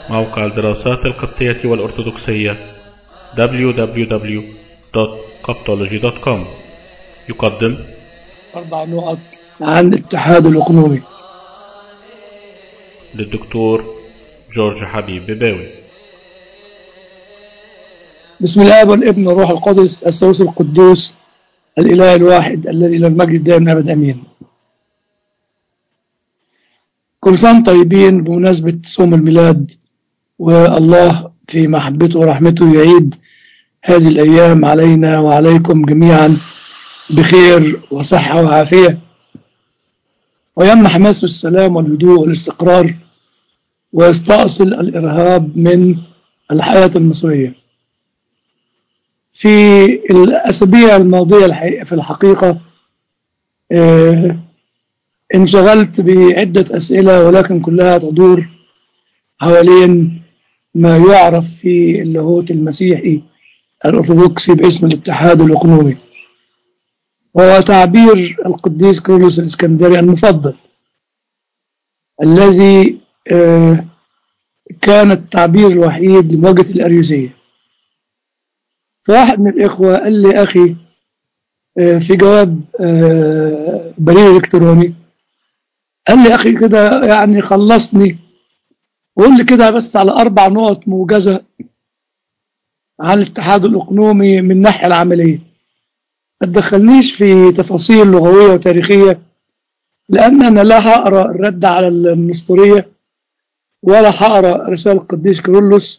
موقع الدراسات القبطية والأرثوذكسية www.coptology.com يقدم أربع نقط عن الاتحاد الإقليمي للدكتور جورج حبيب بباوي بسم الله والابن والروح القدس الثالوث القدوس الإله الواحد الذي له المجد دائما أبد أمين كل سنة طيبين بمناسبة صوم الميلاد والله في محبته ورحمته يعيد هذه الأيام علينا وعليكم جميعا بخير وصحة وعافية ويمنح مصر السلام والهدوء والاستقرار ويستأصل الإرهاب من الحياة المصرية في الأسابيع الماضية الحقيقة في الحقيقة آه، انشغلت بعدة أسئلة ولكن كلها تدور حوالين ما يعرف في اللاهوت المسيحي الأرثوذكسي باسم الاتحاد الإقليمي وهو تعبير القديس كيرلس الإسكندري المفضل الذي آه، كان التعبير الوحيد لمواجهة الأريوسية فواحد من الإخوة قال لي أخي آه، في جواب آه، بريد إلكتروني قال لي أخي كده يعني خلصني وقول لي كده بس على أربع نقط موجزة عن الاتحاد الإقليمي من الناحية العملية ما تدخلنيش في تفاصيل لغوية وتاريخية لأن أنا لا هقرأ الرد على النسطورية ولا هقرأ رسالة القديس كيرلس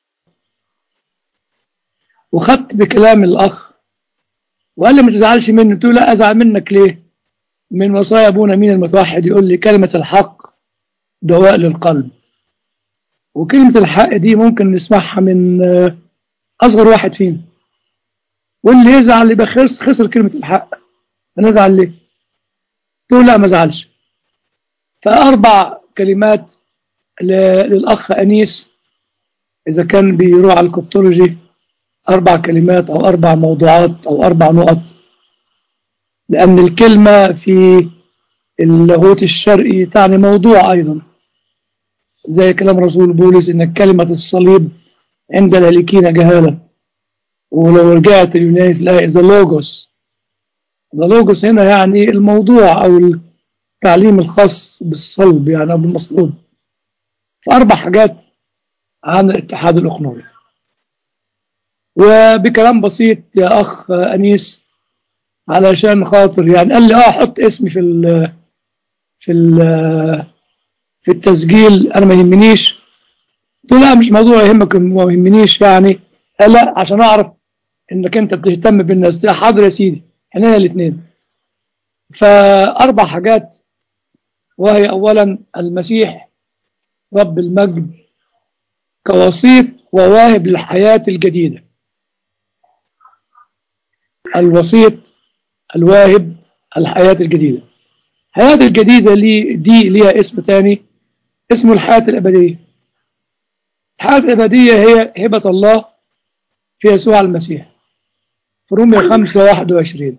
وخدت بكلام الأخ وقال لي ما تزعلش مني قلت له لا أزعل منك ليه من وصايا أبونا مين المتوحد يقول لي كلمة الحق دواء للقلب وكلمة الحق دي ممكن نسمعها من آه، أصغر واحد فينا واللي يزعل يبقى خسر, خسر كلمة الحق أنا أزعل ليه؟ قلت له لا ما أزعلش فأربع كلمات ل- للأخ أنيس إذا كان بيروح على الكوبتولوجي أربع كلمات أو أربع موضوعات أو أربع نقط لأن الكلمة في اللاهوت الشرقي تعني موضوع أيضا زي كلام رسول بولس إن كلمة الصليب عند الهالكين جهالة ولو رجعت اليوناني تلاقي ذا لوجوس ذا لوجوس هنا يعني الموضوع أو التعليم الخاص بالصلب يعني أو بالمصلوب فأربع حاجات عن الاتحاد الإقليمي وبكلام بسيط يا أخ أنيس علشان خاطر يعني قال لي اه حط اسمي في ال في ال في التسجيل انا ما يهمنيش قلت له لا مش موضوع يهمك ما يهمنيش يعني قال لا عشان اعرف انك انت بتهتم بالناس قلت له حاضر يا سيدي احنا الاثنين فاربع حاجات وهي اولا المسيح رب المجد كوسيط وواهب للحياة الجديدة الوسيط الواهب الحياة الجديدة الحياة الجديدة لي دي ليها اسم تاني اسمه الحياة الأبدية الحياة الأبدية هي هبة الله في يسوع المسيح في رومية 5 21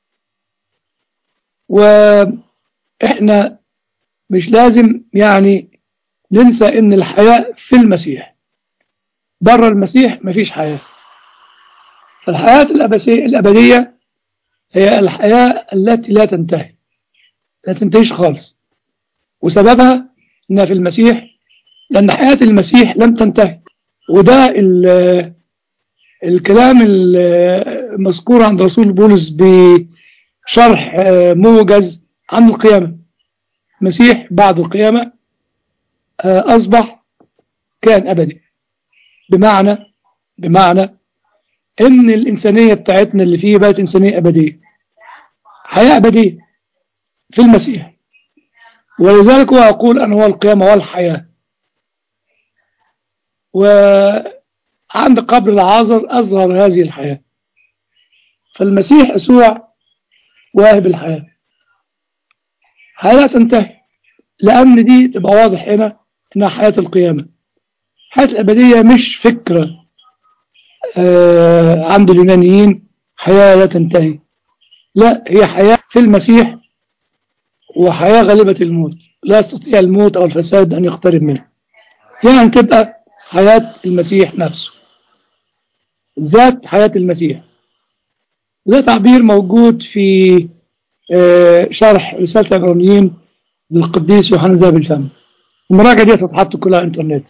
وإحنا مش لازم يعني ننسى إن الحياة في المسيح بره المسيح مفيش حياة فالحياة الأبدية الأبدية هي الحياة التي لا تنتهي لا تنتهيش خالص وسببها انها في المسيح لان حياة المسيح لم تنتهي وده ال- الكلام المذكور عند رسول بولس بشرح آه، موجز عن القيامة المسيح بعد القيامة آه، أصبح كان أبدي بمعنى بمعنى إن الإنسانية بتاعتنا اللي فيه بقت إنسانية أبدية حياة أبدية في المسيح ولذلك هو أقول أن هو القيامة والحياة وعند قبر العازر أظهر هذه الحياة فالمسيح يسوع واهب الحياة حياة تنتهي لأن دي تبقى واضح هنا إنها حياة القيامة الحياة الأبدية مش فكرة آه عند اليونانيين حياة لا تنتهي لا هي حياة في المسيح وحياة غالبة الموت لا يستطيع الموت أو الفساد أن يقترب منها يعني تبقى حياة المسيح نفسه ذات حياة المسيح ده تعبير موجود في آه، شرح رسالة العبرانيين للقديس يوحنا ذهب الفم المراجعة دي هتتحط كلها على الانترنت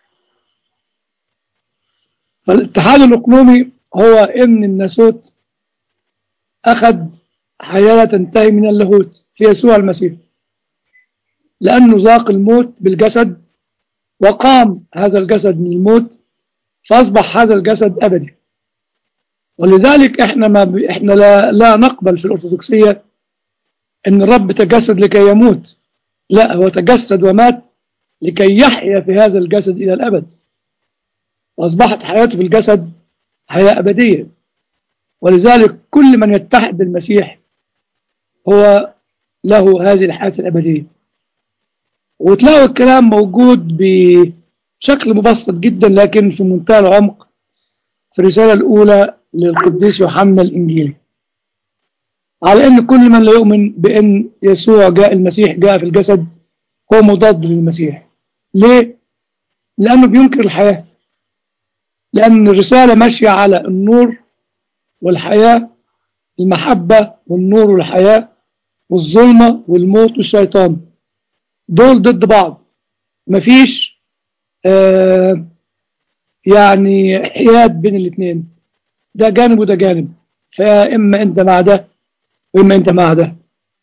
فالاتحاد الإقلومي هو إن الناسوت أخذ حياة تنتهي من اللاهوت في يسوع المسيح لأنه ذاق الموت بالجسد وقام هذا الجسد من الموت فأصبح هذا الجسد أبدي ولذلك احنا ما ب... احنا لا, لا نقبل في الأرثوذكسية ان الرب تجسد لكي يموت لا هو تجسد ومات لكي يحيا في هذا الجسد إلى الأبد وأصبحت حياته في الجسد حياة أبدية ولذلك كل من يتحد بالمسيح هو له هذه الحياة الأبدية وتلاقوا الكلام موجود بشكل مبسط جدا لكن في منتهى العمق في الرسالة الأولى للقديس يوحنا الإنجيلي على أن كل من لا يؤمن بأن يسوع جاء المسيح جاء في الجسد هو مضاد للمسيح ليه؟ لأنه بينكر الحياة لأن الرسالة ماشية على النور والحياة المحبة والنور والحياة والظلمة والموت والشيطان دول ضد بعض مفيش آه يعني حياد بين الاثنين ده جانب وده جانب فإما أنت مع ده وإما أنت مع ده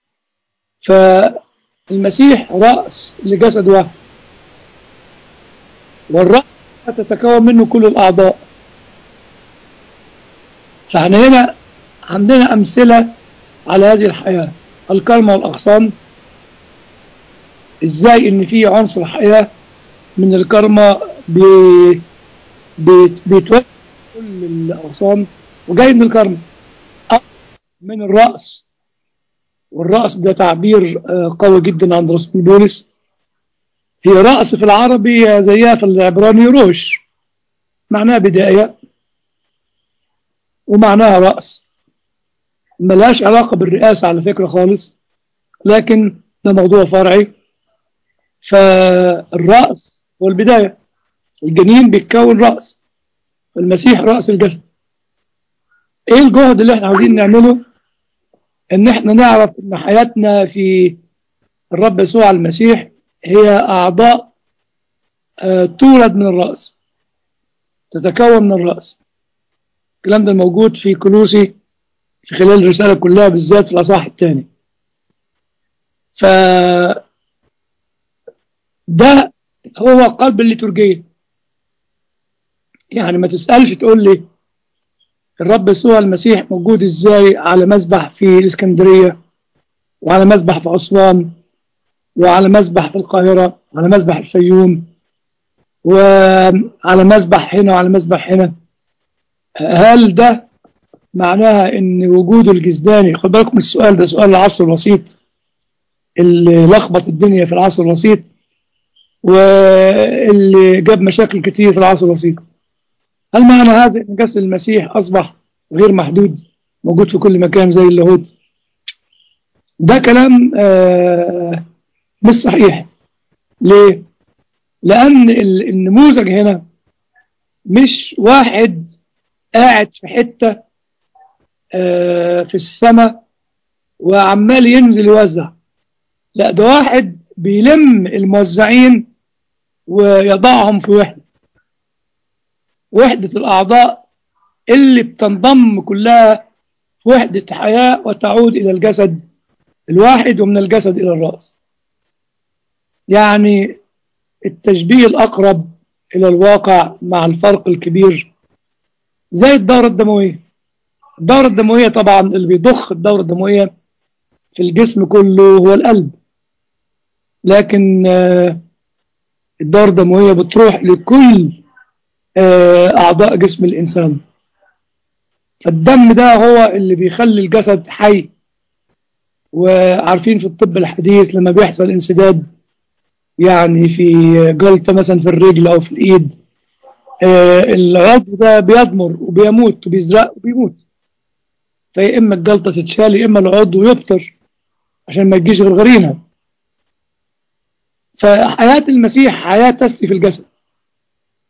فالمسيح رأس لجسد واحد والرأس تتكون منه كل الأعضاء فاحنا هنا عندنا أمثلة على هذه الحياة الكرمة والأغصان إزاي إن في عنصر حياة من الكرمة بي بي بيتوجه كل الأغصان وجاي من الكرمة أو من الرأس والرأس ده تعبير قوي جدا عند رسول بولس هي رأس في العربي زيها في العبراني روش معناها بداية ومعناها رأس ملهاش علاقة بالرئاسة على فكرة خالص لكن ده موضوع فرعي فالرأس هو البداية الجنين بيتكون رأس المسيح رأس الجسد ايه الجهد اللي احنا عاوزين نعمله ان احنا نعرف ان حياتنا في الرب يسوع المسيح هي اعضاء آه تولد من الرأس تتكون من الرأس الكلام ده موجود في كلوسي في خلال الرسالة كلها بالذات في الأصحاح الثاني ف ده هو قلب الليتورجية يعني ما تسألش تقول لي الرب يسوع المسيح موجود ازاي على مسبح في الاسكندرية وعلى مسبح في أسوان وعلى مسبح في القاهرة وعلى مسبح الفيوم وعلى مسبح هنا وعلى مسبح هنا هل ده معناها ان وجود الجزداني خد بالكم السؤال ده سؤال العصر الوسيط اللي لخبط الدنيا في العصر الوسيط واللي جاب مشاكل كتير في العصر الوسيط هل معنى هذا ان جسد المسيح اصبح غير محدود موجود في كل مكان زي اللاهوت ده كلام آه مش صحيح ليه لان النموذج هنا مش واحد قاعد في حتة آه في السماء وعمال ينزل يوزع لا ده واحد بيلم الموزعين ويضعهم في وحدة وحدة الأعضاء اللي بتنضم كلها في وحدة حياة وتعود إلى الجسد الواحد ومن الجسد إلى الرأس يعني التشبيه الأقرب إلى الواقع مع الفرق الكبير زي الدورة الدموية الدورة الدموية طبعا اللي بيضخ الدورة الدموية في الجسم كله هو القلب لكن الدورة الدموية بتروح لكل أعضاء جسم الإنسان فالدم ده هو اللي بيخلي الجسد حي وعارفين في الطب الحديث لما بيحصل انسداد يعني في جلطة مثلا في الرجل أو في الإيد العضو ده بيضمر وبيموت وبيزرق وبيموت فيا إما الجلطة تتشال يا إما العضو يبتر عشان ما تجيش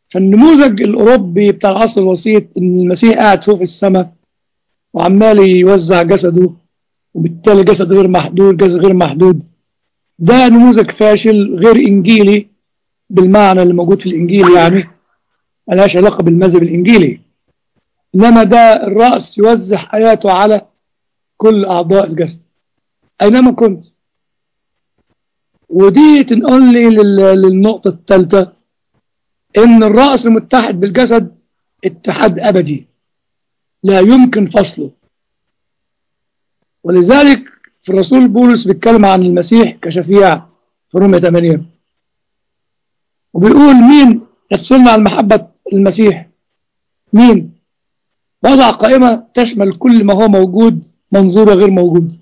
فالنموذج الأوروبي بتاع العصر الوسيط إن المسيح قاعد فوق في السماء وعمال يوزع جسده وبالتالي جسد غير محدود جسد غير محدود ده نموذج فاشل غير إنجيلي بالمعنى اللي موجود في الإنجيل يعني ملهاش علاقة بالمذهب الإنجيلي إنما ده الرأس يوزع حياته على كل أعضاء الجسد أينما كنت ودي تنقلني لل- للنقطة الثالثة إن الرأس المتحد بالجسد اتحاد أبدي لا يمكن فصله ولذلك في الرسول بولس بيتكلم عن المسيح كشفيع في رومية 8 وبيقول مين يفصلنا عن محبة المسيح مين وضع قائمة تشمل كل ما هو موجود منظور غير موجود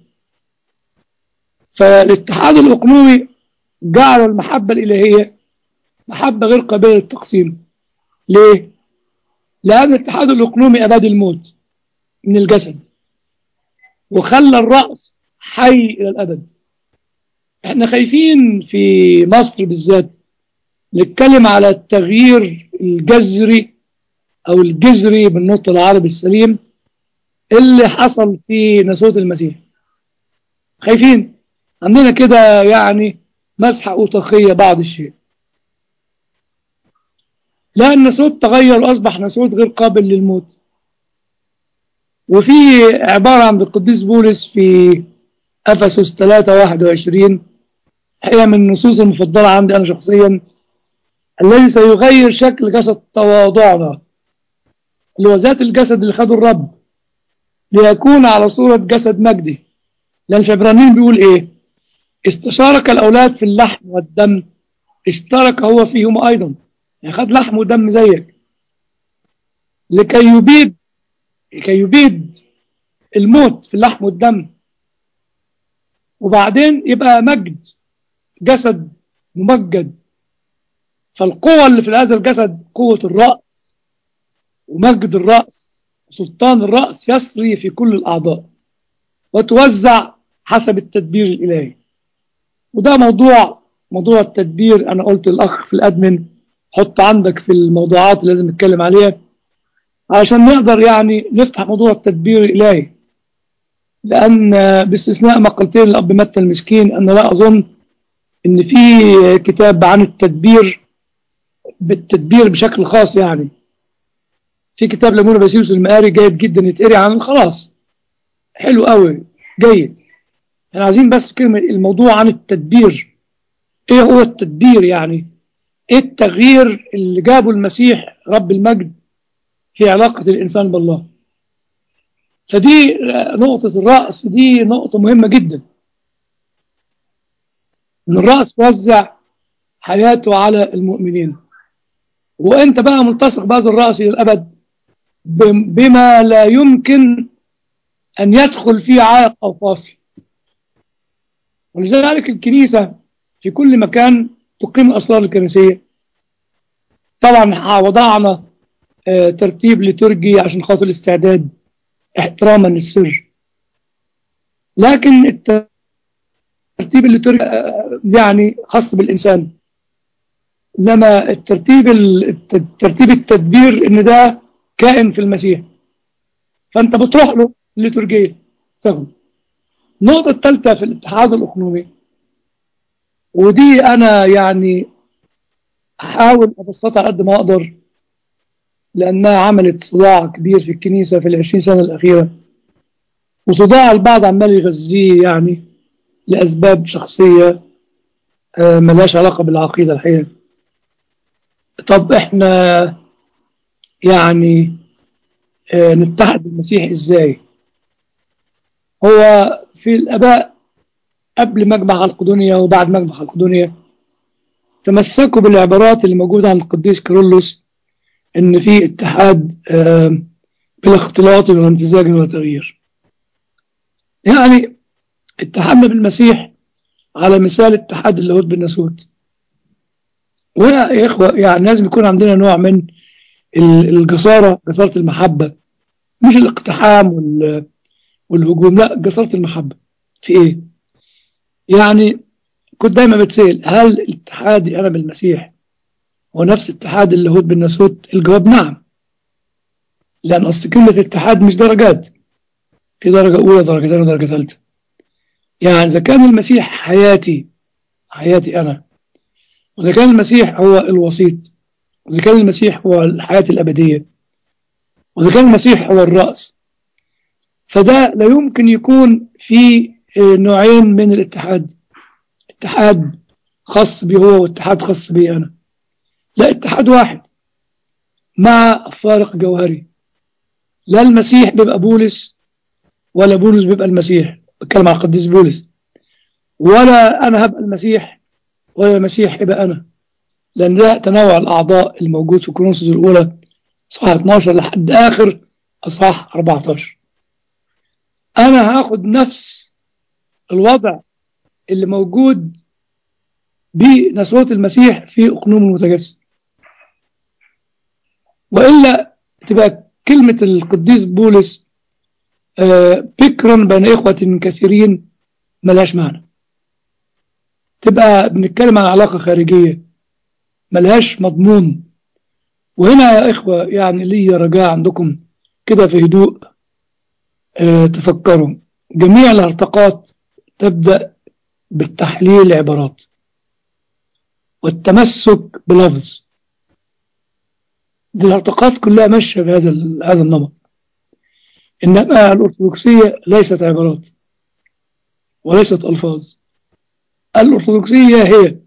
فالاتحاد الأقنومي جعل المحبة الإلهية محبة غير قابلة للتقسيم ليه؟ لأن الاتحاد الأقنومي أباد الموت من الجسد وخلى الرأس حي إلى الأبد احنا خايفين في مصر بالذات نتكلم على التغيير الجذري أو الجذري بالنطق العربي السليم اللي حصل في نسوة المسيح خايفين عندنا كده يعني مسحة أوطخية بعض الشيء لأن نسوت تغير وأصبح نسوت غير قابل للموت وفي عبارة عن القديس بولس في أفسس 3 21 هي من النصوص المفضلة عندي أنا شخصيا الذي سيغير شكل جسد تواضعنا اللي هو ذات الجسد اللي خده الرب ليكون على صورة جسد مجدي لأن في عبرانيين بيقول إيه استشارك الأولاد في اللحم والدم اشترك هو فيهما أيضا يعني خد لحم ودم زيك لكي يبيد لكي يبيد الموت في اللحم والدم وبعدين يبقى مجد جسد ممجد فالقوة اللي في هذا الجسد قوة الرأس ومجد الرأس سلطان الرأس يسري في كل الأعضاء وتوزع حسب التدبير الإلهي وده موضوع موضوع التدبير أنا قلت الأخ في الأدمن حط عندك في الموضوعات اللي لازم نتكلم عليها عشان نقدر يعني نفتح موضوع التدبير الإلهي لأن باستثناء مقالتين الأب متى المسكين أنا لا أظن إن في كتاب عن التدبير بالتدبير بشكل خاص يعني في كتاب لمونة باسيوس المقاري جيد جدا يتقري عن خلاص حلو قوي جيد احنا عايزين بس كلمة الموضوع عن التدبير ايه هو التدبير يعني ايه التغيير اللي جابه المسيح رب المجد في علاقة الإنسان بالله فدي نقطة الرأس دي نقطة مهمة جدا ان الرأس وزع حياته على المؤمنين وانت بقى ملتصق بهذا الرأس إلى الأبد بما لا يمكن أن يدخل فيه عائق أو فاصل ولذلك الكنيسة في كل مكان تقيم الأسرار الكنسية طبعا وضعنا اه ترتيب لترجي عشان خاطر الاستعداد احتراما للسر لكن الترتيب الليتورجي اه يعني خاص بالإنسان إنما الترتيب الترتيب التدبير إن ده كائن في المسيح فأنت بتروح له الليتورجية تاخد النقطة الثالثة في الاتحاد الأقنومي ودي أنا يعني أحاول أبسطها قد ما أقدر لأنها عملت صداع كبير في الكنيسة في العشرين سنة الأخيرة وصداع البعض عمال يغذيه يعني لأسباب شخصية ملهاش علاقة بالعقيدة الحقيقة طب احنا يعني اه نتحد بالمسيح ازاي هو في الاباء قبل مجمع القدونية وبعد مجمع القدونية تمسكوا بالعبارات اللي موجودة عن القديس كيرلس ان في اتحاد اه بلا اختلاط ولا امتزاج ولا تغيير يعني اتحدنا بالمسيح على مثال اتحاد اللاهوت بالناسوت وهنا يا إخوة يعني لازم يكون عندنا نوع من الجسارة جسارة المحبة مش الاقتحام والهجوم لا جسارة المحبة في ايه يعني كنت دايما بتسأل هل اتحادي انا بالمسيح هو نفس اتحاد اللاهوت بالناسوت الجواب نعم لأن أصل كلمة الاتحاد مش درجات في درجة أولى درجة ثانية درجة ثالثة يعني إذا كان المسيح حياتي حياتي أنا وإذا كان المسيح هو الوسيط وإذا كان المسيح هو الحياة الأبدية وإذا كان المسيح هو الرأس فده لا يمكن يكون في نوعين من الاتحاد اتحاد خاص بي هو واتحاد خاص بي أنا لا اتحاد واحد مع فارق جوهري لا المسيح بيبقى بولس ولا بولس بيبقى المسيح بتكلم عن القديس بولس ولا أنا هبقى المسيح ولا المسيح يبقى أنا لأن ده تنوع الأعضاء الموجود في كورنثوس الأولى أصحاح 12 لحد آخر أصحاح 14 أنا هاخد نفس الوضع اللي موجود بنسوة المسيح في أقنوم المتجسد وإلا تبقى كلمة القديس بولس آه بكرا بين إخوة كثيرين ملهاش معنى تبقى بنتكلم عن علاقة خارجية ملهاش مضمون وهنا يا إخوة يعني لي رجاء عندكم كده في هدوء آه تفكروا جميع الارتقاط تبدأ بالتحليل العبارات والتمسك بلفظ دي الارتقاط كلها ماشية بهذا هذا النمط إنما الأرثوذكسية ليست عبارات وليست ألفاظ الأرثوذكسية هي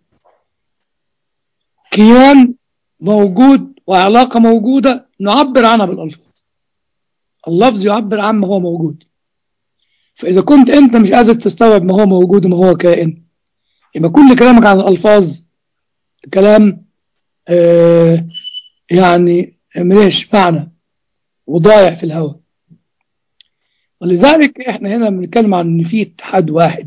كيان موجود وعلاقة موجودة نعبر عنها بالألفاظ اللفظ يعبر عن ما هو موجود فإذا كنت أنت مش قادر تستوعب ما هو موجود وما هو كائن يبقى كل كلامك عن الألفاظ كلام آه يعني مليش معنى وضايع في الهواء ولذلك احنا هنا بنتكلم عن ان في اتحاد واحد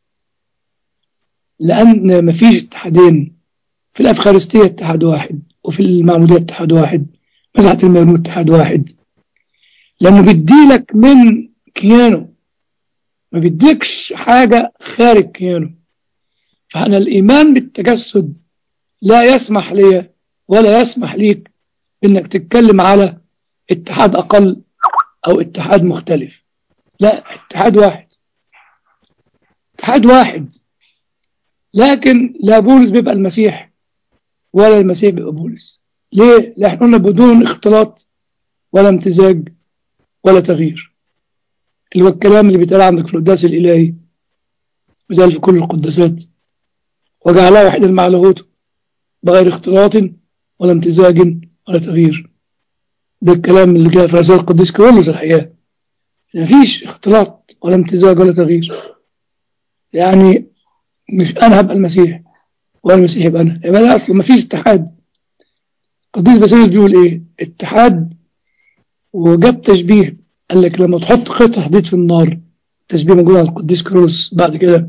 لان مفيش اتحادين في الافخارستيه اتحاد واحد وفي المعموديه اتحاد واحد مسحه الميمون اتحاد واحد لانه بيديلك من كيانه ما بيديكش حاجه خارج كيانه فانا الايمان بالتجسد لا يسمح لي ولا يسمح ليك انك تتكلم على اتحاد اقل او اتحاد مختلف لا اتحاد واحد اتحاد واحد لكن لا بولس بيبقى المسيح ولا المسيح بيبقى بولس ليه؟ لأن قلنا بدون اختلاط ولا امتزاج ولا تغيير اللي هو الكلام اللي بيتقال عندك في القداس الإلهي بيتقال في كل القداسات وجعلها واحدا مع لاهوته بغير اختلاط ولا امتزاج ولا تغيير ده الكلام اللي جاء في رسالة القديس كيرلس الحقيقة مفيش اختلاط ولا امتزاج ولا تغيير يعني مش أنا هبقى المسيح ولا المسيح يبقى أنا يبقى ده أصلا مفيش اتحاد القديس باسيليوس بيقول إيه اتحاد وجاب تشبيه قال لك لما تحط قطع حديد في النار تشبيه موجود عند القديس كروس بعد كده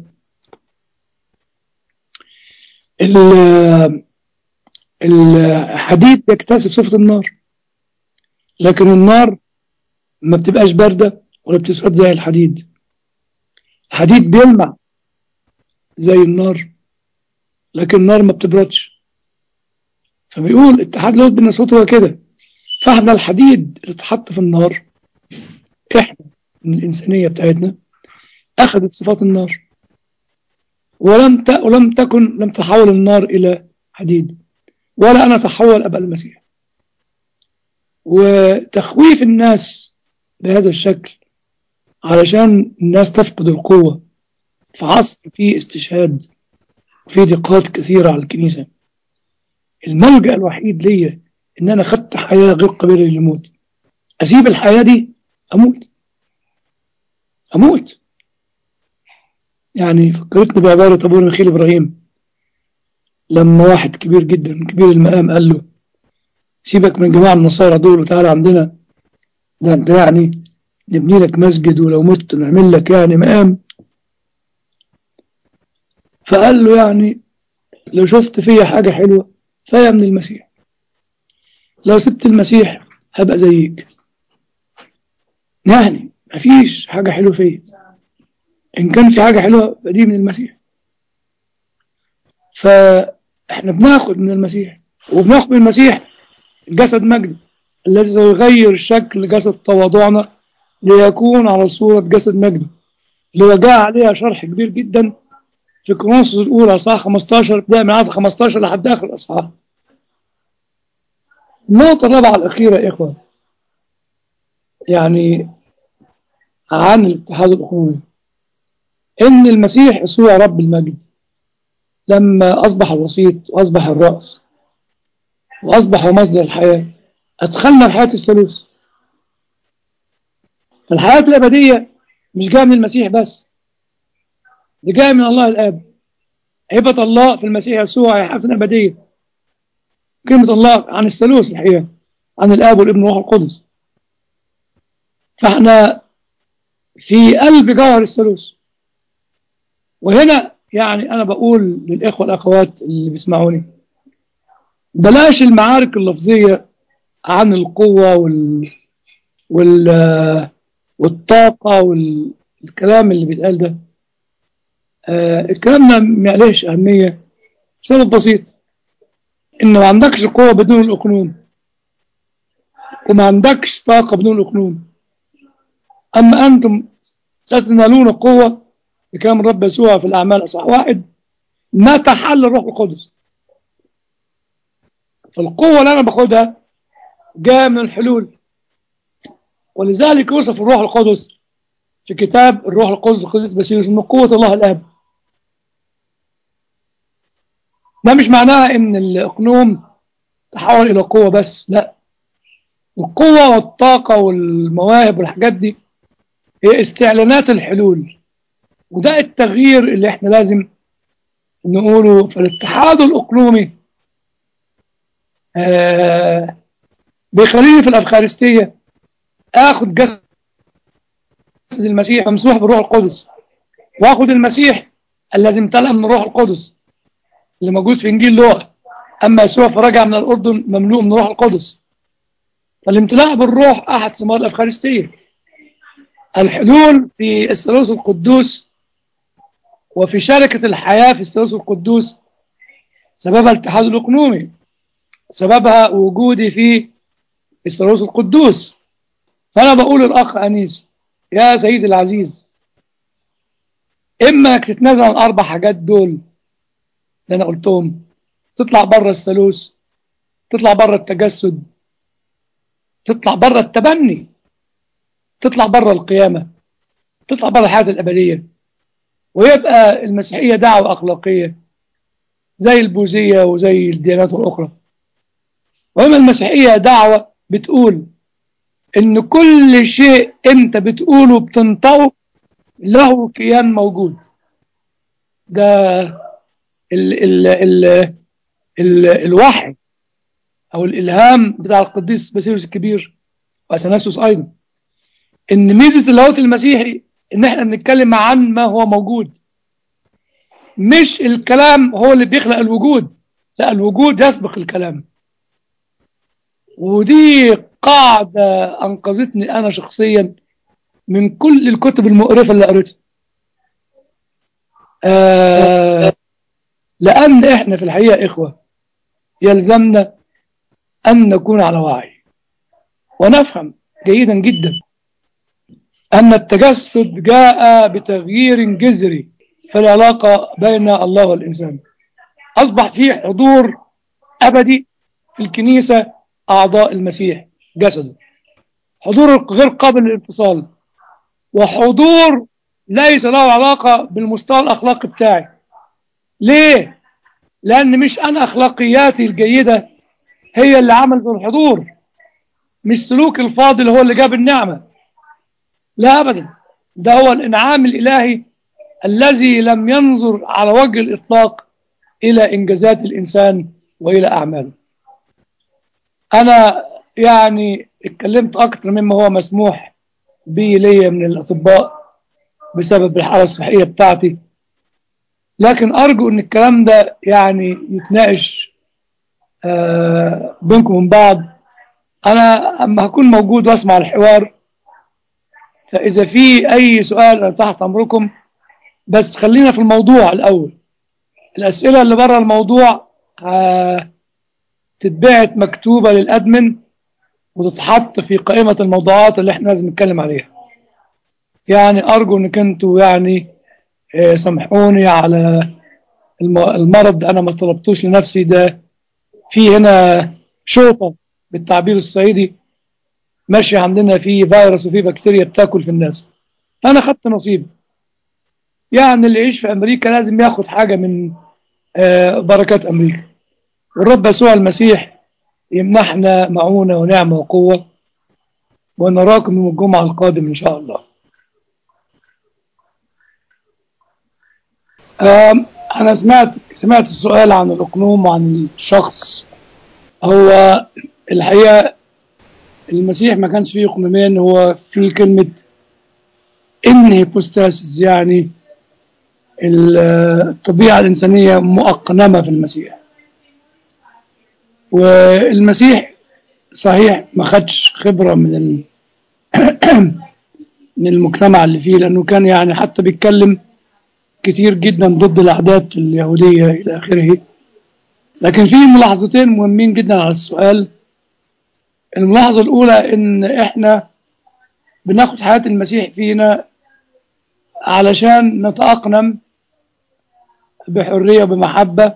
الحديد يكتسب صفة النار لكن النار ما بتبقاش باردة ولا بتسقط زي الحديد الحديد بيلمع زي النار لكن النار ما بتبردش فبيقول اتحاد لاهوت بالناسوت هو كده فاحنا الحديد اللي اتحط في النار احنا من الإنسانية بتاعتنا أخذت صفات النار ولم ت... ولم تكن لم تحول النار إلى حديد ولا أنا تحول أبا المسيح وتخويف الناس بهذا الشكل علشان الناس تفقد القوة في عصر فيه استشهاد وفيه ضيقات كثيرة على الكنيسة الملجأ الوحيد ليا إن أنا خدت حياة غير قابلة للموت أسيب الحياة دي أموت أموت يعني فكرتني بعبارة أبونا ميخيل إبراهيم لما واحد كبير جدا كبير المقام قال له سيبك من جماعة النصارى دول وتعالى عندنا ده انت يعني نبني لك مسجد ولو مت نعمل لك يعني مقام فقال له يعني لو شفت فيا حاجة حلوة فهي من المسيح لو سبت المسيح هبقى زيك يعني مفيش حاجة حلوة فيا إن كان في حاجة حلوة فدي من المسيح فإحنا بناخد من المسيح وبناخد من المسيح جسد مجد الذي سيغير شكل جسد تواضعنا ليكون على صورة جسد مجده اللي هو جاء عليها شرح كبير جدا في كورنثوس الأولى أصحاح 15 بداية من عدد 15 لحد آخر الأصحاح النقطة الرابعة الأخيرة يا إخوة يعني عن الاتحاد الأخوي إن المسيح يسوع رب المجد لما أصبح الوسيط وأصبح الرأس وأصبح مصدر الحياة أدخلنا حياة الثالوث الحياة الأبدية مش جاية من المسيح بس دي جاية من الله الآب هبة الله في المسيح يسوع هي حياة أبدية كلمة الله عن الثالوث الحقيقة عن الآب والابن والروح القدس فاحنا في قلب جوهر الثالوث وهنا يعني أنا بقول للإخوة والأخوات اللي بيسمعوني بلاش المعارك اللفظية عن القوة وال... وال... والطاقة والكلام اللي بيتقال ده آه الكلام ده ما عليهش أهمية بسبب بسيط إن ما عندكش قوة بدون الأقنوم وما عندكش طاقة بدون الأقنوم أما أنتم ستنالون قوة بكلام الرب يسوع في الأعمال أصح واحد متى حل الروح القدس فالقوة اللي أنا باخدها جاء من الحلول ولذلك وصف الروح القدس في كتاب الروح القدس القدس بسيرس من قوة الله الآب ده مش معناها ان الأقنوم تحول إلى قوة بس لا القوة والطاقة والمواهب والحاجات دي هي استعلانات الحلول وده التغيير اللي احنا لازم نقوله في الاتحاد الأقلومي آه بيخليني في الأفخارستية آخد جسد المسيح ممسوح بالروح القدس وآخد المسيح الذي امتلأ من الروح القدس اللي موجود في إنجيل لوقا أما يسوع فرجع من الأردن مملوء من الروح القدس فالامتلاء بالروح أحد ثمار الأفخارستية الحلول في الثالوث القدوس وفي شركة الحياة في الثالوث القدوس سببها الاتحاد الأقنومي سببها وجودي في الثالوث القدوس فأنا بقول الأخ أنيس يا سيدي العزيز إما إنك تتنازل عن الأربع حاجات دول اللي أنا قلتهم تطلع بره الثالوث تطلع بره التجسد تطلع بره التبني تطلع بره القيامة تطلع بره الحياة الأبدية ويبقى المسيحية دعوة أخلاقية زي البوذية وزي الديانات الأخرى وإما المسيحية دعوة بتقول إن كل شيء أنت بتقوله بتنطقه له كيان موجود ده ال ال ال ال الوحي أو الإلهام بتاع القديس باسيلوس الكبير وأثناسيوس أيضا إن ميزة اللاهوت المسيحي إن إحنا بنتكلم عن ما هو موجود مش الكلام هو اللي بيخلق الوجود لا الوجود يسبق الكلام ودي قاعدة أنقذتني أنا شخصيا من كل الكتب المقرفة اللي قريتها آه لأن إحنا في الحقيقة إخوة يلزمنا أن نكون على وعي ونفهم جيدا جدا أن التجسد جاء بتغيير جذري في العلاقة بين الله والإنسان أصبح فيه حضور أبدي في الكنيسة أعضاء المسيح جسده حضور غير قابل للانفصال وحضور ليس له علاقة بالمستوى الأخلاقي بتاعي ليه؟ لأن مش أنا أخلاقياتي الجيدة هي اللي عملت الحضور مش سلوك الفاضل هو اللي جاب النعمة لا أبدا ده هو الإنعام الإلهي الذي لم ينظر على وجه الإطلاق إلى إنجازات الإنسان وإلى أعماله أنا يعني اتكلمت أكثر مما هو مسموح بي لي من الأطباء بسبب الحالة الصحية بتاعتي لكن أرجو أن الكلام ده يعني يتناقش آه بينكم وبين بعض أنا أما هكون موجود وأسمع الحوار فإذا في أي سؤال أنا تحت أمركم بس خلينا في الموضوع الأول الأسئلة اللي بره الموضوع آه تتبعت مكتوبة للأدمن وتتحط في قائمة الموضوعات اللي احنا لازم نتكلم عليها يعني أرجو أنك أنتوا يعني اه سامحوني على المرض أنا ما طلبتوش لنفسي ده في هنا شوطة بالتعبير الصعيدي ماشي عندنا في فيروس وفي بكتيريا بتاكل في الناس أنا خدت نصيب يعني اللي يعيش في أمريكا لازم ياخد حاجة من اه بركات أمريكا والرب يسوع المسيح يمنحنا معونة ونعمة وقوة ونراكم يوم الجمعة القادم إن شاء الله أنا سمعت سمعت السؤال عن الأقنوم وعن الشخص هو الحقيقة المسيح ما كانش فيه أقنومين هو في كلمة إن هيبوستاسيس يعني الطبيعة الإنسانية مؤقنمة في المسيح والمسيح صحيح ما خدش خبرة من ال... من المجتمع اللي فيه لأنه كان يعني حتى بيتكلم كتير جدا ضد الأعداد اليهودية إلى آخره لكن في ملاحظتين مهمين جدا على السؤال الملاحظة الأولى إن إحنا بناخد حياة المسيح فينا علشان نتأقلم بحرية وبمحبة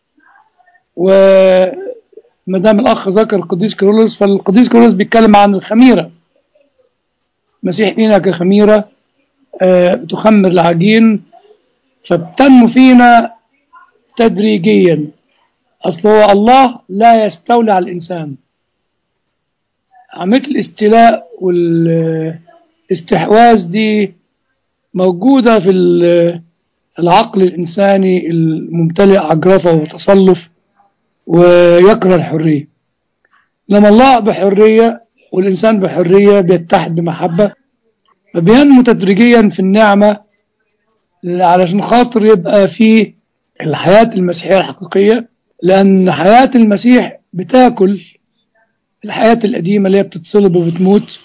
وما دام الأخ ذكر القديس كيرلس فالقديس كيرلس بيتكلم عن الخميرة المسيح فينا كخميرة بتخمر العجين فبتنمو فينا تدريجيا أصل هو الله لا يستولي على الإنسان عملية الاستيلاء والاستحواذ دي موجودة في العقل الإنساني الممتلئ عجرفة وتصلف ويكره الحرية لما الله بحرية والإنسان بحرية بيتحد بمحبة فبينمو تدريجيا في النعمة علشان خاطر يبقى في الحياة المسيحية الحقيقية لأن حياة المسيح بتاكل الحياة القديمة اللي هي بتتصلب وبتموت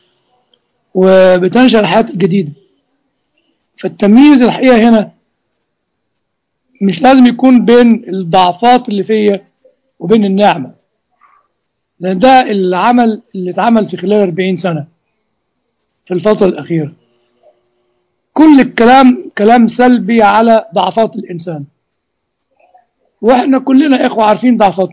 وبتنشأ الحياة الجديدة فالتمييز الحقيقة هنا مش لازم يكون بين الضعفات اللي فيا وبين النعمة لأن ده العمل اللي اتعمل في خلال 40 سنة في الفترة الأخيرة كل الكلام كلام سلبي على ضعفات الإنسان وإحنا كلنا إخوة عارفين ضعفاتنا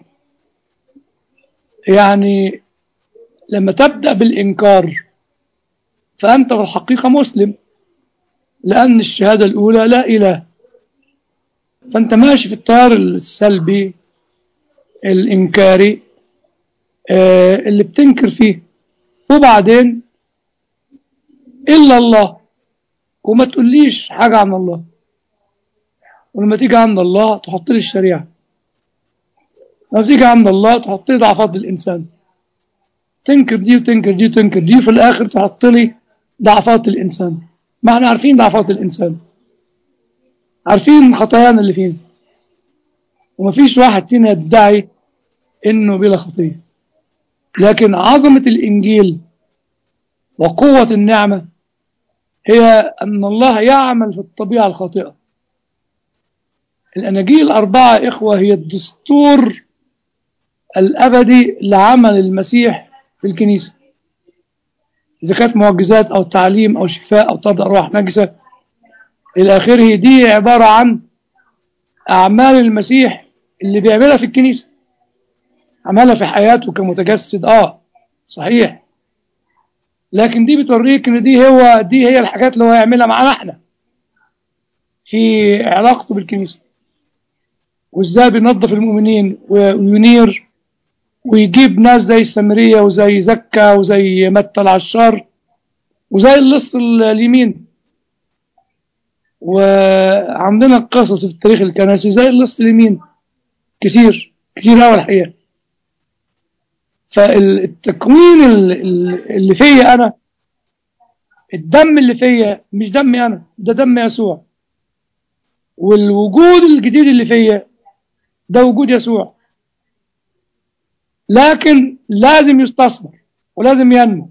يعني لما تبدأ بالإنكار فأنت في الحقيقة مسلم لأن الشهادة الأولى لا إله فأنت ماشي في التيار السلبي الإنكاري آه اللي بتنكر فيه وبعدين إلا الله وما تقوليش حاجة عن الله ولما تيجي عند الله تحط لي الشريعة لما تيجي عند الله تحط لي ضعفات الإنسان تنكر دي وتنكر دي وتنكر دي وفي الآخر تحط لي ضعفات الإنسان ما احنا عارفين ضعفات الإنسان عارفين خطايانا اللي فينا ومفيش واحد فينا يدعي إنه بلا خطية لكن عظمة الإنجيل وقوة النعمة هي أن الله يعمل في الطبيعة الخاطئة الأناجيل الأربعة إخوة هي الدستور الأبدي لعمل المسيح في الكنيسة إذا كانت معجزات أو تعليم أو شفاء أو طرد أرواح نجسة إلى آخره دي عبارة عن أعمال المسيح اللي بيعملها في الكنيسة عملها في حياته كمتجسد آه صحيح لكن دي بتوريك ان دي هو دي هي الحاجات اللي هو يعملها معانا احنا في علاقته بالكنيسه وازاي بينظف المؤمنين وينير ويجيب ناس زي السامريه وزي زكا وزي متى العشار وزي اللص اليمين وعندنا قصص في التاريخ الكنسي زي اللص اليمين كتير كتير قوي الحقيقه فالتكوين اللي فيا انا الدم اللي فيا مش دمي انا ده دم يسوع والوجود الجديد اللي فيا ده وجود يسوع لكن لازم يستثمر ولازم ينمو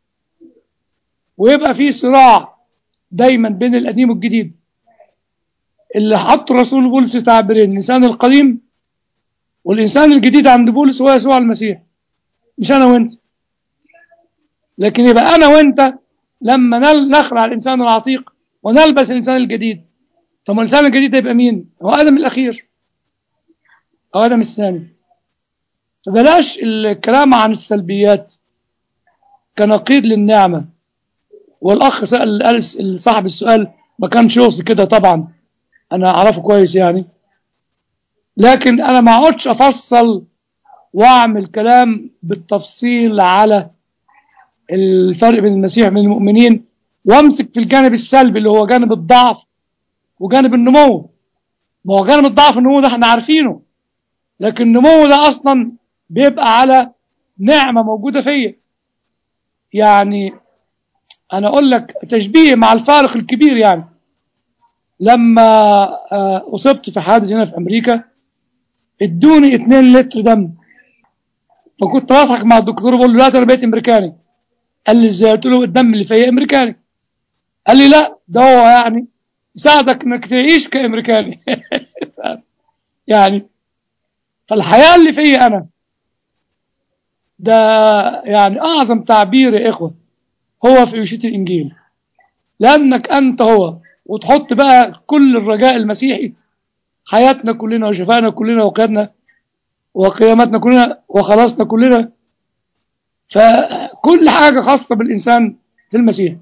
ويبقى في صراع دايما بين القديم والجديد اللي حط رسول بولس تعبيرين اللسان القديم والإنسان الجديد عند بولس هو يسوع المسيح مش أنا وأنت لكن يبقى أنا وأنت لما نل- نخلع الإنسان العتيق ونلبس الإنسان الجديد طب ما الإنسان الجديد يبقى مين؟ هو آدم الأخير أو آدم الثاني فبلاش الكلام عن السلبيات كنقيض للنعمة والأخ سأل قال صاحب السؤال ما كانش يقصد كده طبعا أنا أعرفه كويس يعني لكن أنا ما أقعدش أفصل وأعمل كلام بالتفصيل على الفرق بين المسيح وبين المؤمنين وامسك في الجانب السلبي اللي هو جانب الضعف وجانب النمو ما هو جانب الضعف والنمو ده احنا عارفينه لكن النمو ده اصلا بيبقى على نعمه موجوده فيا يعني انا اقول لك تشبيه مع الفارق الكبير يعني لما آه، اصبت في حادث هنا في امريكا ادوني 2 لتر دم فكنت بضحك مع الدكتور بقول له لا ده انا بقيت امريكاني قال لي ازاي قلت له الدم اللي فيا امريكاني قال لي لا ده هو يعني يساعدك انك تعيش كامريكاني يعني فالحياه اللي فيا انا ده يعني اعظم تعبير يا اخوه هو في وشيه الانجيل لانك انت هو وتحط بقى كل الرجاء المسيحي حياتنا كلنا وشفائنا كلنا وقيادنا وقيامتنا كلنا وخلاصنا كلنا فكل حاجة خاصة بالإنسان في المسيح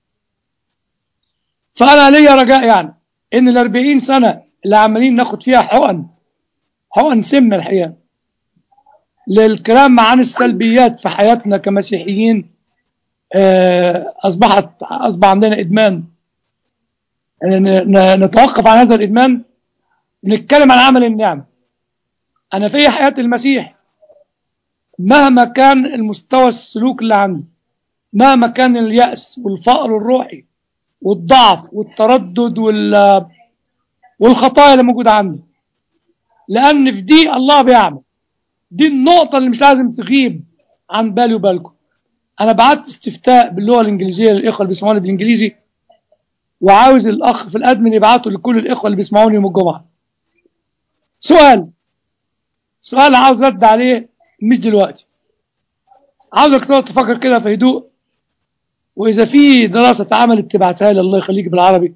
فأنا ليا رجاء يعني إن الأربعين سنة اللي عمالين ناخد فيها حقن حقن سم الحقيقة للكلام عن السلبيات في حياتنا كمسيحيين آه، أصبحت أصبح عندنا إدمان ن- ن- نتوقف عن هذا الإدمان ونتكلم عن عمل النعمة أنا في حياة المسيح مهما كان المستوى السلوك اللي عندي مهما كان اليأس والفقر الروحي والضعف والتردد وال والخطايا اللي موجودة عندي لأن في دي الله بيعمل دي النقطة اللي مش لازم تغيب عن بالي وبالكم أنا بعت استفتاء باللغة الإنجليزية للإخوة اللي بيسمعوني بالإنجليزي وعاوز الأخ في الأدمن يبعته لكل الإخوة اللي بيسمعوني يوم الجمعة سؤال سؤال عاوز رد عليه مش دلوقتي عاوزك تقعد تفكر كده في هدوء واذا في دراسه اتعملت تبعتها لي الله يخليك بالعربي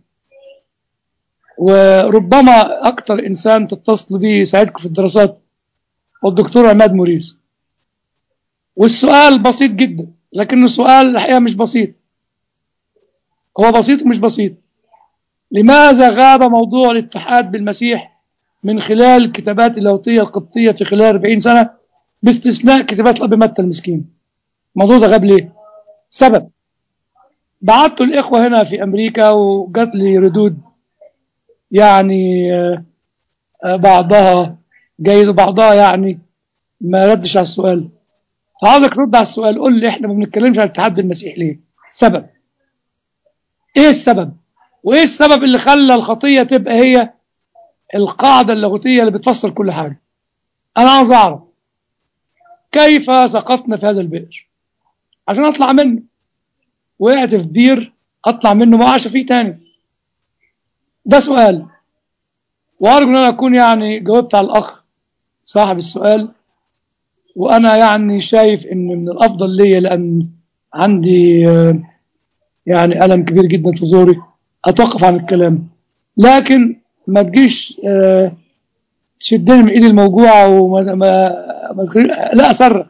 وربما اكتر انسان تتصل به يساعدكم في الدراسات هو الدكتور عماد موريس والسؤال بسيط جدا لكنه سؤال الحقيقه مش بسيط هو بسيط ومش بسيط لماذا غاب موضوع الاتحاد بالمسيح من خلال الكتابات اللاهوتيه القبطيه في خلال 40 سنه باستثناء كتابات الاب متى المسكين الموضوع ده غاب ليه سبب بعته الاخوه هنا في امريكا وجات لي ردود يعني آه، آه، بعضها جيد وبعضها يعني ما ردش على السؤال فعاوزك ترد على السؤال قول لي احنا ما بنتكلمش عن الاتحاد بالمسيح ليه سبب ايه السبب وايه السبب اللي خلى الخطيه تبقى هي القاعده اللاهوتيه اللي بتفسر كل حاجه انا عاوز اعرف كيف سقطنا في هذا البئر عشان اطلع منه وقعت في بير اطلع منه ما اقعش فيه تاني ده سؤال وارجو ان انا اكون يعني جاوبت على الاخ صاحب السؤال وانا يعني شايف ان من الافضل ليا لان عندي آه، يعني الم كبير جدا في زوري اتوقف عن الكلام لكن ما تجيش آه، تشدني من ايدي الموجوعه وما ما ما تخلي- لا اصرخ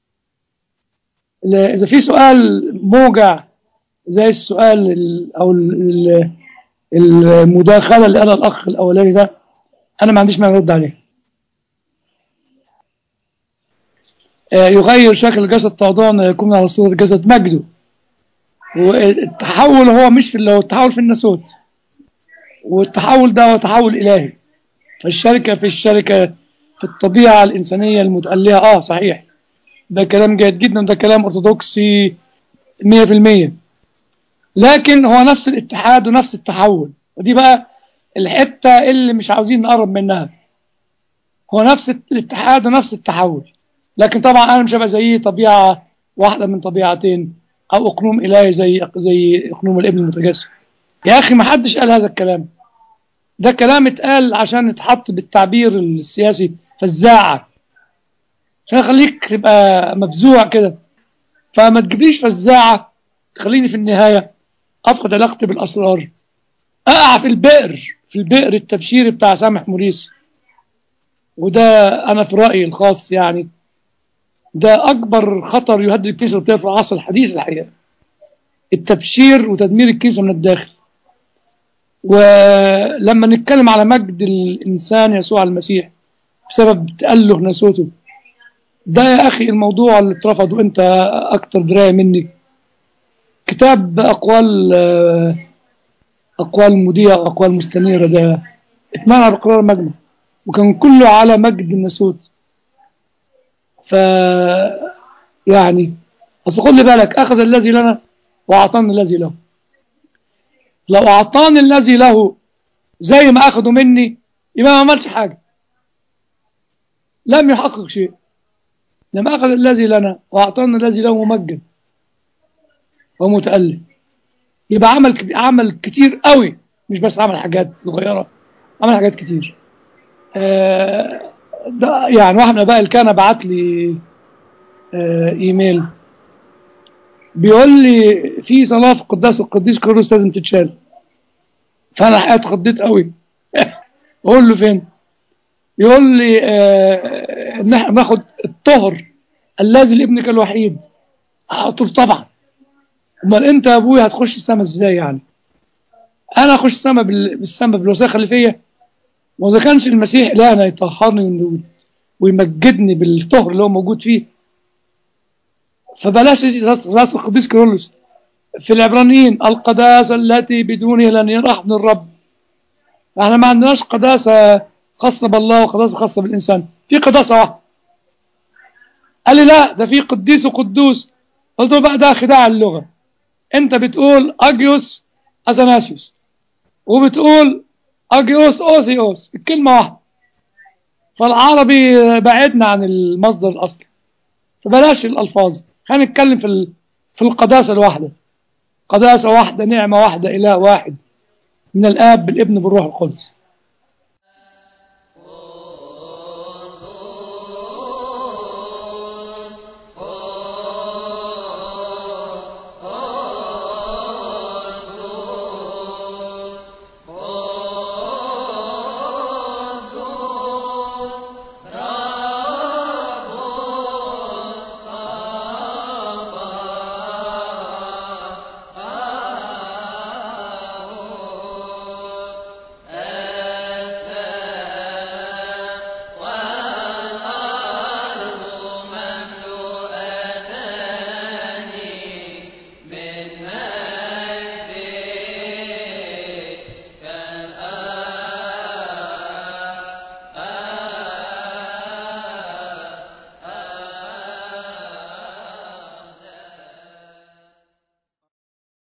لا، اذا في سؤال موجع زي السؤال ال- او ال- ال- المداخله اللي قالها الاخ الاولاني ده انا ما عنديش مانع ارد عليه آه، يغير شكل الجسد تواضعنا يكون على صورة جسد مجده والتحول هو مش في اللي هو التحول في الناسوت والتحول ده هو تحول إلهي فالشركة في الشركة في الطبيعة الإنسانية المتألهة آه صحيح ده كلام جيد جدا ده كلام أرثوذكسي 100% لكن هو نفس الاتحاد ونفس التحول ودي بقى الحتة اللي مش عاوزين نقرب منها هو نفس الاتحاد ونفس التحول لكن طبعا انا مش هبقى زي طبيعه واحده من طبيعتين او اقنوم الهي زي زي اقنوم الابن المتجسد يا اخي ما حدش قال هذا الكلام ده كلام اتقال عشان يتحط بالتعبير السياسي فزاعه عشان اخليك تبقى مفزوع كده فما تجيبليش فزاعة تخليني في النهاية افقد علاقتي بالاسرار اقع في البئر في البئر التبشيري بتاع سامح موريس وده انا في رايي الخاص يعني ده اكبر خطر يهدد الكنيسه في العصر الحديث الحقيقه التبشير وتدمير الكنيسه من الداخل ولما نتكلم على مجد الانسان يسوع المسيح بسبب تأله نسوته ده يا اخي الموضوع اللي اترفض وانت اكتر درايه مني كتاب اقوال اقوال مذيع واقوال مستنيره ده اتمنع بقرار مجمع وكان كله على مجد الناسوت ف يعني اصل خد بالك اخذ الذي لنا واعطاني الذي له لو اعطاني الذي له زي ما اخذوا مني يبقى ما عملش حاجه لم يحقق شيء لما اخذ الذي لنا واعطانا الذي له ممجد ومتألم يبقى عمل عمل كتير قوي مش بس عمل حاجات صغيره عمل حاجات كتير آه ده يعني واحد من اباء الكهنه بعت لي آه ايميل بيقول لي في صلاه في قداس القديس كيرلس لازم تتشال فانا حقيقة اتخضيت قوي اقول له فين يقول لي آه ان احنا بناخد الطهر الذي لابنك الوحيد قلت له طبعا امال انت يا ابويا هتخش السما ازاي يعني انا اخش السما بالسما بالوساخه اللي فيا واذا كانش المسيح الهنا يطهرني ويمجدني بالطهر اللي هو موجود فيه فبلاش راس القديس كيرلس في العبرانيين القداسة التي بدونها لن يرى من الرب احنا ما عندناش قداسة خاصة بالله وقداسة خاصة بالإنسان في قداسة واحدة قال لي لا ده في قديس وقدوس قلت له بقى ده خداع اللغة انت بتقول اجيوس اثناسيوس وبتقول اجيوس اوثيوس الكلمة واحدة فالعربي بعدنا عن المصدر الأصلي فبلاش الألفاظ خلينا نتكلم في في القداسة الواحدة قداسة واحدة نعمة واحدة إله واحد من الآب بالابن بالروح القدس